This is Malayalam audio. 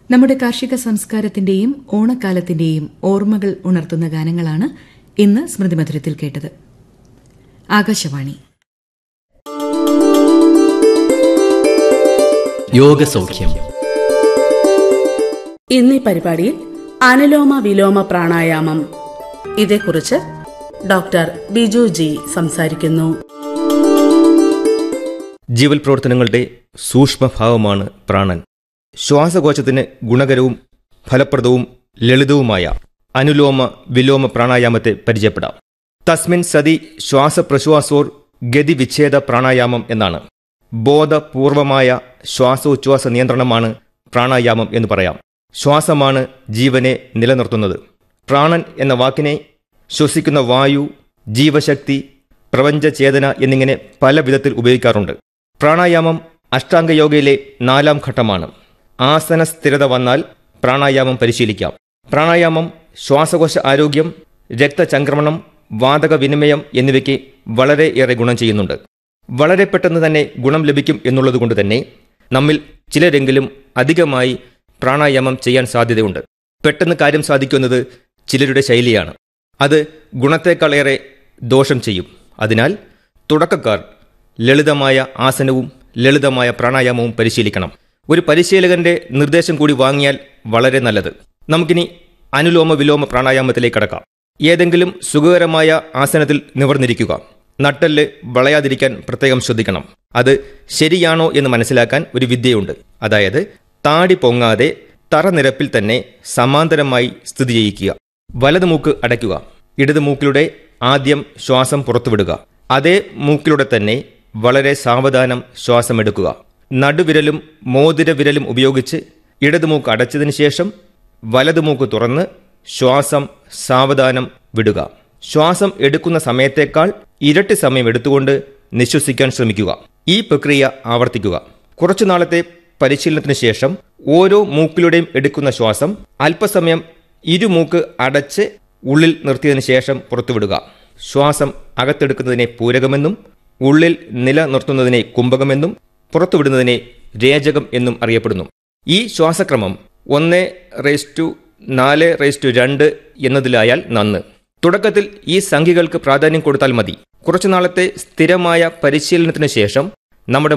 നമ്മുടെ കാർഷിക സംസ്കാരത്തിന്റെയും ഓണക്കാലത്തിന്റെയും ഓർമ്മകൾ ഉണർത്തുന്ന ഗാനങ്ങളാണ് ഇന്ന് സ്മൃതിമധുരത്തിൽ കേട്ടത് ആകാശവാണി യോഗസൗഖ്യം ഇന്നീ പരിപാടിയിൽ അനുലോമ വിലോമ പ്രാണായാമം ഇതേക്കുറിച്ച് ഡോക്ടർ ബിജു ജി സംസാരിക്കുന്നു ജീവൽ പ്രവർത്തനങ്ങളുടെ സൂക്ഷ്മഭാവമാണ് പ്രാണൻ ശ്വാസകോശത്തിന് ഗുണകരവും ഫലപ്രദവും ലളിതവുമായ അനുലോമ വിലോമ പ്രാണായാമത്തെ പരിചയപ്പെടാം തസ്മിൻ സതി ശ്വാസപ്രശ്വാസോർ ഗതിവിച്ഛേദ പ്രാണായാമം എന്നാണ് ബോധപൂർവമായ ശ്വാസോച്ഛ്വാസ നിയന്ത്രണമാണ് പ്രാണായാമം എന്ന് പറയാം ശ്വാസമാണ് ജീവനെ നിലനിർത്തുന്നത് പ്രാണൻ എന്ന വാക്കിനെ ശ്വസിക്കുന്ന വായു ജീവശക്തി പ്രപഞ്ചചേതന എന്നിങ്ങനെ പല വിധത്തിൽ ഉപയോഗിക്കാറുണ്ട് പ്രാണായാമം അഷ്ടാംഗയോഗയിലെ നാലാം ഘട്ടമാണ് ആസന സ്ഥിരത വന്നാൽ പ്രാണായാമം പരിശീലിക്കാം പ്രാണായാമം ശ്വാസകോശ ആരോഗ്യം രക്തചംക്രമണം വാതക വിനിമയം എന്നിവയ്ക്ക് വളരെയേറെ ഗുണം ചെയ്യുന്നുണ്ട് വളരെ പെട്ടെന്ന് തന്നെ ഗുണം ലഭിക്കും എന്നുള്ളതുകൊണ്ട് തന്നെ നമ്മിൽ ചിലരെങ്കിലും അധികമായി പ്രാണായാമം ചെയ്യാൻ സാധ്യതയുണ്ട് പെട്ടെന്ന് കാര്യം സാധിക്കുന്നത് ചിലരുടെ ശൈലിയാണ് അത് ഗുണത്തേക്കാളേറെ ദോഷം ചെയ്യും അതിനാൽ തുടക്കക്കാർ ലളിതമായ ആസനവും ലളിതമായ പ്രാണായാമവും പരിശീലിക്കണം ഒരു പരിശീലകന്റെ നിർദ്ദേശം കൂടി വാങ്ങിയാൽ വളരെ നല്ലത് നമുക്കിനി അനുലോമ വിലോമ പ്രാണായാമത്തിലേക്ക് കടക്കാം ഏതെങ്കിലും സുഖകരമായ ആസനത്തിൽ നിവർന്നിരിക്കുക നട്ടെല്ല് വളയാതിരിക്കാൻ പ്രത്യേകം ശ്രദ്ധിക്കണം അത് ശരിയാണോ എന്ന് മനസ്സിലാക്കാൻ ഒരു വിദ്യയുണ്ട് അതായത് താടി പൊങ്ങാതെ തറനിരപ്പിൽ തന്നെ സമാന്തരമായി സ്ഥിതി ചെയ്യിക്കുക വലത് മൂക്ക് അടയ്ക്കുക ഇടത് മൂക്കിലൂടെ ആദ്യം ശ്വാസം പുറത്തുവിടുക അതേ മൂക്കിലൂടെ തന്നെ വളരെ സാവധാനം ശ്വാസമെടുക്കുക നടുവിരലും മോതിര വിരലും ഉപയോഗിച്ച് ഇടത് മൂക്ക് അടച്ചതിന് ശേഷം വലത് മൂക്ക് തുറന്ന് ശ്വാസം സാവധാനം വിടുക ശ്വാസം എടുക്കുന്ന സമയത്തേക്കാൾ ഇരട്ടി സമയം എടുത്തുകൊണ്ട് നിശ്വസിക്കാൻ ശ്രമിക്കുക ഈ പ്രക്രിയ ആവർത്തിക്കുക കുറച്ചു നാളത്തെ പരിശീലനത്തിന് ശേഷം ഓരോ മൂക്കിലൂടെയും എടുക്കുന്ന ശ്വാസം അല്പസമയം ഇരുമൂക്ക് അടച്ച് ഉള്ളിൽ നിർത്തിയതിനു ശേഷം പുറത്തുവിടുക ശ്വാസം അകത്തെടുക്കുന്നതിനെ പൂരകമെന്നും ഉള്ളിൽ നിലനിർത്തുന്നതിനെ കുംഭകമെന്നും പുറത്തുവിടുന്നതിനെ രേചകം എന്നും അറിയപ്പെടുന്നു ഈ ശ്വാസക്രമം ഒന്ന് റേസ് ടു നാല് റേസ് ടു രണ്ട് എന്നതിലായാൽ നന്ന് തുടക്കത്തിൽ ഈ സംഖ്യകൾക്ക് പ്രാധാന്യം കൊടുത്താൽ മതി കുറച്ചു നാളത്തെ സ്ഥിരമായ പരിശീലനത്തിന് ശേഷം നമ്മുടെ